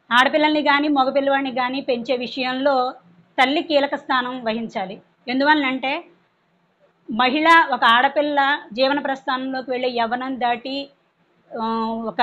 ఆడపిల్లల్ని కానీ మగపిల్లవాడిని కానీ పెంచే విషయంలో తల్లి కీలక స్థానం వహించాలి ఎందువల్లంటే మహిళ ఒక ఆడపిల్ల జీవన ప్రస్థానంలోకి వెళ్ళే యవ్వనం దాటి ఆ, ఒక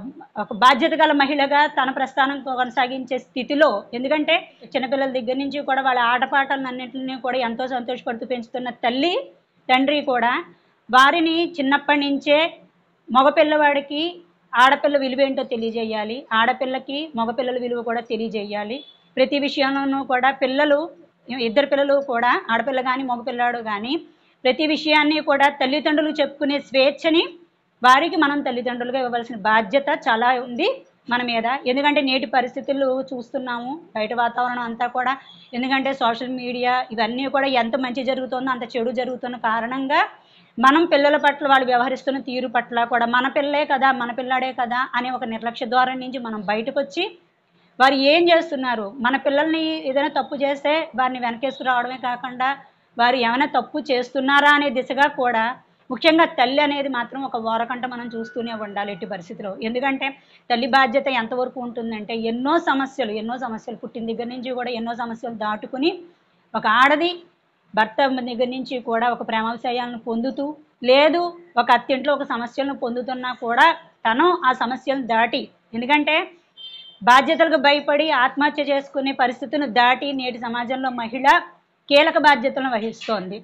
ఒక బాధ్యత గల మహిళగా తన ప్రస్థానం కొనసాగించే స్థితిలో ఎందుకంటే చిన్నపిల్లల దగ్గర నుంచి కూడా వాళ్ళ ఆటపాటలన్నింటినీ కూడా ఎంతో సంతోషపడుతూ పెంచుతున్న తల్లి తండ్రి కూడా వారిని చిన్నప్పటి నుంచే మగపిల్లవాడికి ఆడపిల్ల విలువ ఏంటో తెలియజేయాలి ఆడపిల్లకి మగపిల్లల విలువ కూడా తెలియజేయాలి ప్రతి విషయంలోనూ కూడా పిల్లలు ఇద్దరు పిల్లలు కూడా ఆడపిల్ల కానీ మగపిల్లాడు కానీ ప్రతి విషయాన్ని కూడా తల్లిదండ్రులు చెప్పుకునే స్వేచ్ఛని వారికి మనం తల్లిదండ్రులుగా ఇవ్వవలసిన బాధ్యత చాలా ఉంది మన మీద ఎందుకంటే నేటి పరిస్థితులు చూస్తున్నాము బయట వాతావరణం అంతా కూడా ఎందుకంటే సోషల్ మీడియా ఇవన్నీ కూడా ఎంత మంచి జరుగుతుందో అంత చెడు జరుగుతున్న కారణంగా మనం పిల్లల పట్ల వాళ్ళు వ్యవహరిస్తున్న తీరు పట్ల కూడా మన పిల్లే కదా మన పిల్లాడే కదా అనే ఒక నిర్లక్ష్య ద్వారం నుంచి మనం బయటకు వచ్చి వారు ఏం చేస్తున్నారు మన పిల్లల్ని ఏదైనా తప్పు చేస్తే వారిని వెనకేసుకు రావడమే కాకుండా వారు ఏమైనా తప్పు చేస్తున్నారా అనే దిశగా కూడా ముఖ్యంగా తల్లి అనేది మాత్రం ఒక వారకంట మనం చూస్తూనే ఉండాలి ఎట్టి పరిస్థితిలో ఎందుకంటే తల్లి బాధ్యత ఎంతవరకు ఉంటుందంటే ఎన్నో సమస్యలు ఎన్నో సమస్యలు పుట్టిన దగ్గర నుంచి కూడా ఎన్నో సమస్యలు దాటుకుని ఒక ఆడది భర్త దగ్గర నుంచి కూడా ఒక ప్రేమాశయాలను పొందుతూ లేదు ఒక అత్తింట్లో ఒక సమస్యలను పొందుతున్నా కూడా తను ఆ సమస్యలను దాటి ఎందుకంటే బాధ్యతలకు భయపడి ఆత్మహత్య చేసుకునే పరిస్థితిని దాటి నేటి సమాజంలో మహిళ కీలక బాధ్యతలను వహిస్తోంది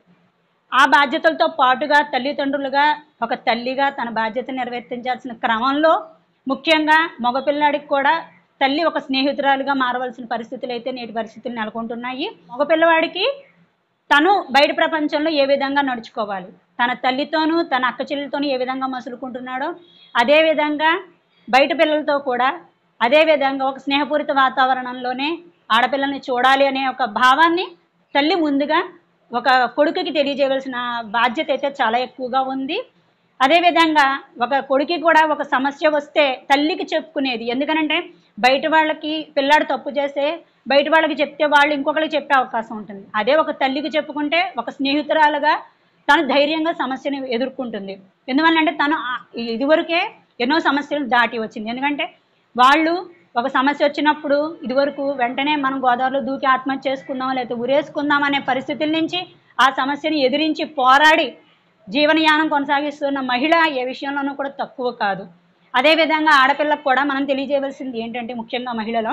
ఆ బాధ్యతలతో పాటుగా తల్లిదండ్రులుగా ఒక తల్లిగా తన బాధ్యత నిర్వర్తించాల్సిన క్రమంలో ముఖ్యంగా మగపిల్లాడికి కూడా తల్లి ఒక స్నేహితురాలుగా మారవలసిన పరిస్థితులు అయితే నేటి పరిస్థితులు నెలకొంటున్నాయి మగపిల్లవాడికి తను బయట ప్రపంచంలో ఏ విధంగా నడుచుకోవాలి తన తల్లితోనూ తన అక్క చెల్లెలతోనూ ఏ విధంగా మసులుకుంటున్నాడో అదే విధంగా బయట పిల్లలతో కూడా అదే విధంగా ఒక స్నేహపూరిత వాతావరణంలోనే ఆడపిల్లల్ని చూడాలి అనే ఒక భావాన్ని తల్లి ముందుగా ఒక కొడుకుకి తెలియజేయవలసిన బాధ్యత అయితే చాలా ఎక్కువగా ఉంది అదేవిధంగా ఒక కొడుకి కూడా ఒక సమస్య వస్తే తల్లికి చెప్పుకునేది ఎందుకనంటే బయట వాళ్ళకి పిల్లాడు తప్పు చేస్తే బయట వాళ్ళకి చెప్తే వాళ్ళు ఇంకొకరికి చెప్పే అవకాశం ఉంటుంది అదే ఒక తల్లికి చెప్పుకుంటే ఒక స్నేహితురాలుగా తను ధైర్యంగా సమస్యని ఎదుర్కొంటుంది ఎందువల్లంటే తను ఆ- ఇదివరకే ఎన్నో సమస్యలు దాటి వచ్చింది ఎందుకంటే వాళ్ళు ఒక సమస్య వచ్చినప్పుడు ఇదివరకు వెంటనే మనం గోదావరిలో దూకి ఆత్మహత్య చేసుకుందాం లేకపోతే ఉరేసుకుందాం అనే పరిస్థితుల నుంచి ఆ సమస్యని ఎదిరించి పోరాడి జీవనయానం కొనసాగిస్తున్న మహిళ ఏ విషయంలోనూ కూడా తక్కువ కాదు అదేవిధంగా ఆడపిల్లకు కూడా మనం తెలియజేయవలసింది ఏంటంటే ముఖ్యంగా మహిళలో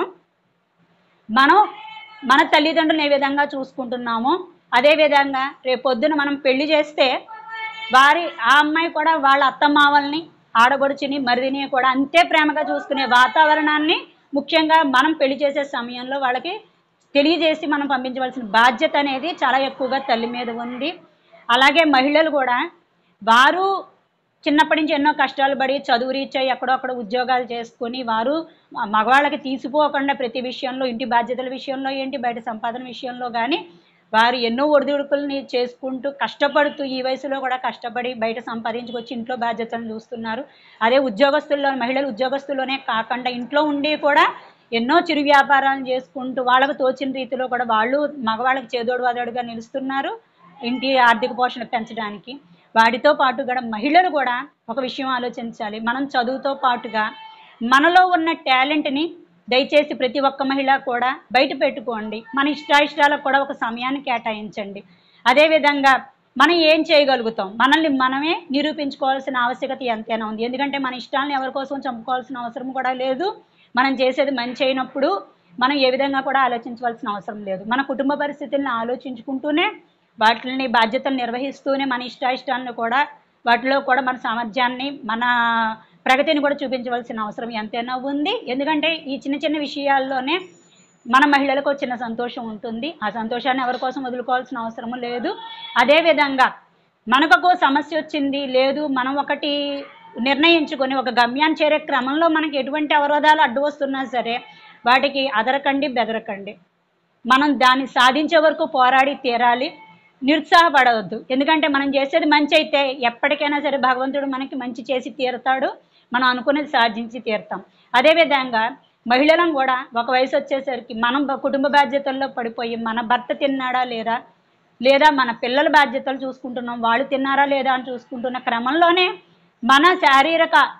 మనం మన తల్లిదండ్రులను ఏ విధంగా చూసుకుంటున్నామో అదే విధంగా రేపు పొద్దున మనం పెళ్లి చేస్తే వారి ఆ అమ్మాయి కూడా వాళ్ళ అత్తమావల్ని ఆడబడుచుని మరిదిని కూడా అంతే ప్రేమగా చూసుకునే వాతావరణాన్ని ముఖ్యంగా మనం పెళ్లి చేసే సమయంలో వాళ్ళకి తెలియజేసి మనం పంపించవలసిన బాధ్యత అనేది చాలా ఎక్కువగా తల్లి మీద ఉంది అలాగే మహిళలు కూడా వారు చిన్నప్పటి నుంచి ఎన్నో కష్టాలు పడి చదువు రీత్యా ఎక్కడో అక్కడ ఉద్యోగాలు చేసుకొని వారు మ- మగవాళ్ళకి తీసిపోకుండా ప్రతి విషయంలో ఇంటి బాధ్యతల విషయంలో ఏంటి బయట సంపాదన విషయంలో కానీ వారు ఎన్నో ఒడిదుడుకుల్ని చేసుకుంటూ కష్టపడుతూ ఈ వయసులో కూడా కష్టపడి బయట సంపాదించుకొచ్చి ఇంట్లో బాధ్యతలను చూస్తున్నారు అదే ఉద్యోగస్తుల్లో మహిళలు ఉద్యోగస్తుల్లోనే కాకుండా ఇంట్లో ఉండి కూడా ఎన్నో చిరు వ్యాపారాలు చేసుకుంటూ వాళ్ళకు తోచిన రీతిలో కూడా వాళ్ళు మగవాళ్ళకి చేదోడు వాదోడుగా నిలుస్తున్నారు ఇంటి ఆర్థిక పోషణ పెంచడానికి వాటితో పాటు కూడా మహిళలు కూడా ఒక విషయం ఆలోచించాలి మనం చదువుతో పాటుగా మనలో ఉన్న టాలెంట్ని దయచేసి ప్రతి ఒక్క మహిళ కూడా బయట పెట్టుకోండి మన ఇష్టాయిష్టాలకు కూడా ఒక సమయాన్ని కేటాయించండి అదేవిధంగా మనం ఏం చేయగలుగుతాం మనల్ని మనమే నిరూపించుకోవాల్సిన ఆవశ్యకత ఎంతైనా ఉంది ఎందుకంటే మన ఇష్టాలను ఎవరి కోసం చంపుకోవాల్సిన అవసరం కూడా లేదు మనం చేసేది మంచి అయినప్పుడు మనం ఏ విధంగా కూడా ఆలోచించవలసిన అవసరం లేదు మన కుటుంబ పరిస్థితులను ఆలోచించుకుంటూనే వాటిని బాధ్యతలు నిర్వహిస్తూనే మన ఇష్టాయిష్టాలను కూడా వాటిలో కూడా మన సామర్థ్యాన్ని మన ప్రగతిని కూడా చూపించవలసిన అవసరం ఎంతైనా ఉంది ఎందుకంటే ఈ చిన్న చిన్న విషయాల్లోనే మన మహిళలకు ఒక చిన్న సంతోషం ఉంటుంది ఆ సంతోషాన్ని ఎవరి కోసం వదులుకోవాల్సిన అవసరం లేదు అదేవిధంగా మనకు ఒక సమస్య వచ్చింది లేదు మనం ఒకటి నిర్ణయించుకొని ఒక గమ్యాన్ని చేరే క్రమంలో మనకి ఎటువంటి అవరోధాలు అడ్డు వస్తున్నా సరే వాటికి అదరకండి బెదరకండి మనం దాన్ని సాధించే వరకు పోరాడి తీరాలి నిరుత్సాహపడవద్దు ఎందుకంటే మనం చేసేది మంచి అయితే ఎప్పటికైనా సరే భగవంతుడు మనకి మంచి చేసి తీరుతాడు మనం అనుకునేది సాధించి తీరుతాం అదేవిధంగా మహిళలను కూడా ఒక వయసు వచ్చేసరికి మనం బ- కుటుంబ బాధ్యతల్లో పడిపోయి మన భర్త తిన్నాడా లేదా లేదా మన పిల్లల బాధ్యతలు చూసుకుంటున్నాం వాళ్ళు తిన్నారా లేదా అని చూసుకుంటున్న క్రమంలోనే మన శారీరక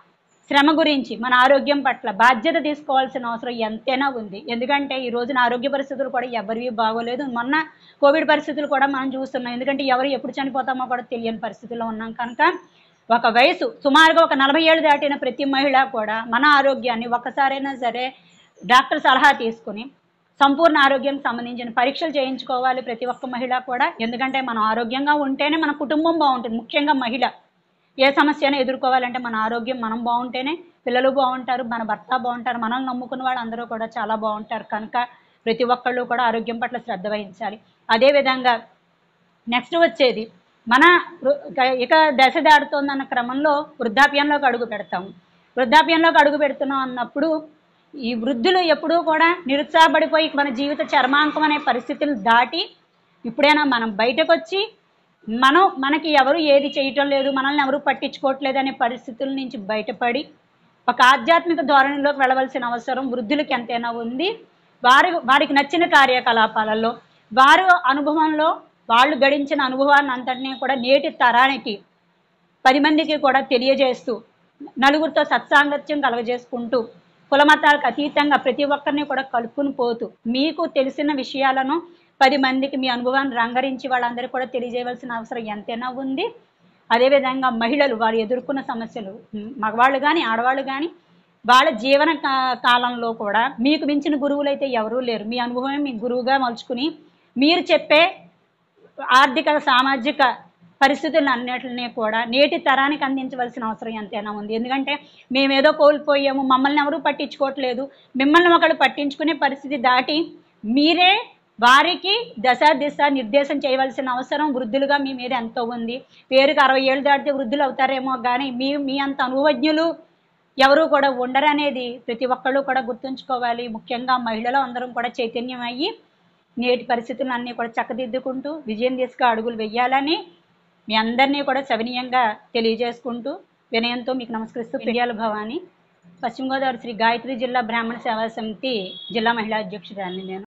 శ్రమ గురించి మన ఆరోగ్యం పట్ల బాధ్యత తీసుకోవాల్సిన అవసరం ఎంతైనా ఉంది ఎందుకంటే ఈ రోజున ఆరోగ్య పరిస్థితులు కూడా ఎవరివి బాగోలేదు మొన్న కోవిడ్ పరిస్థితులు కూడా మనం చూస్తున్నాం ఎందుకంటే ఎవరు ఎప్పుడు చనిపోతామో కూడా తెలియని పరిస్థితుల్లో ఉన్నాం కనుక ఒక వయసు సుమారుగా ఒక నలభై ఏళ్ళు దాటిన ప్రతి మహిళ కూడా మన ఆరోగ్యాన్ని ఒక్కసారైనా సరే డాక్టర్ సలహా తీసుకుని సంపూర్ణ ఆరోగ్యానికి సంబంధించిన పరీక్షలు చేయించుకోవాలి ప్రతి ఒక్క మహిళ కూడా ఎందుకంటే మనం ఆరోగ్యంగా ఉంటేనే మన కుటుంబం బాగుంటుంది ముఖ్యంగా మహిళ ఏ సమస్యను ఎదుర్కోవాలంటే మన ఆరోగ్యం మనం బాగుంటేనే పిల్లలు బాగుంటారు మన భర్త బాగుంటారు మనల్ని నమ్ముకున్న వాళ్ళు అందరూ కూడా చాలా బాగుంటారు కనుక ప్రతి ఒక్కళ్ళు కూడా ఆరోగ్యం పట్ల శ్రద్ధ వహించాలి అదేవిధంగా నెక్స్ట్ వచ్చేది మన వృ- ఇక- ఇక దశ దాడుతోందన్న క్రమంలో వృద్ధాప్యంలోకి అడుగు పెడతాము వృద్ధాప్యంలోకి అడుగు పెడుతున్నాం అన్నప్పుడు ఈ వృద్ధులు ఎప్పుడూ కూడా నిరుత్సాహపడిపోయి మన జీవిత చర్మాంకం అనే పరిస్థితులు దాటి ఇప్పుడైనా మనం బయటకు వచ్చి మనం మనకి ఎవరు ఏది చేయటం లేదు మనల్ని ఎవరు పట్టించుకోవట్లేదు అనే పరిస్థితుల నుంచి బయటపడి ఒక ఆధ్యాత్మిక ధోరణిలోకి వెళ్ళవలసిన అవసరం వృద్ధులకి ఎంతైనా ఉంది వారి వారికి నచ్చిన కార్యకలాపాలలో వారు అనుభవంలో వాళ్ళు గడించిన అనుభవాన్ని అంతటినీ కూడా నేటి తరానికి పది మందికి కూడా తెలియజేస్తూ నలుగురితో సత్సాంగత్యం కలగజేసుకుంటూ కులమతాలకు అతీతంగా ప్రతి ఒక్కరిని కూడా కలుపుకుని పోతూ మీకు తెలిసిన విషయాలను పది మందికి మీ అనుభవాన్ని రంగరించి వాళ్ళందరికీ కూడా తెలియజేయవలసిన అవసరం ఎంతైనా ఉంది అదేవిధంగా మహిళలు వారు ఎదుర్కొన్న సమస్యలు ఉమ్, మగవాళ్ళు కానీ ఆడవాళ్ళు కానీ వాళ్ళ జీవన కా- కాలంలో కూడా మీకు మించిన గురువులు అయితే ఎవరూ లేరు మీ అనుభవమే మీ గురువుగా మలుచుకుని మీరు చెప్పే ఆర్థిక సామాజిక పరిస్థితులను అన్నిటిని కూడా నేటి తరానికి అందించవలసిన అవసరం ఎంతైనా ఉంది ఎందుకంటే మేమేదో కోల్పోయాము మమ్మల్ని ఎవరూ పట్టించుకోవట్లేదు మిమ్మల్ని ఒకళ్ళు పట్టించుకునే పరిస్థితి దాటి మీరే వారికి దశ దిశ నిర్దేశం చేయవలసిన అవసరం వృద్ధులుగా మీ మీద ఎంతో ఉంది పేరుకి అరవై ఏళ్ళు దాటితే వృద్ధులు అవుతారేమో కానీ మీ మీ అంత అనుభవజ్ఞులు ఎవరు కూడా ఉండరనేది ప్రతి ఒక్కళ్ళు కూడా గుర్తుంచుకోవాలి ముఖ్యంగా మహిళలు అందరం కూడా చైతన్యం అయ్యి నేటి పరిస్థితులన్నీ కూడా చక్కదిద్దుకుంటూ విజయం దిశగా అడుగులు వెయ్యాలని మీ అందరినీ కూడా సవినీయంగా తెలియజేసుకుంటూ వినయంతో మీకు నమస్కరిస్తూ పెరియాల భవాని పశ్చిమ గోదావరి శ్రీ గాయత్రి జిల్లా బ్రాహ్మణ సేవా సమితి జిల్లా మహిళా అధ్యక్షురాలిని నేను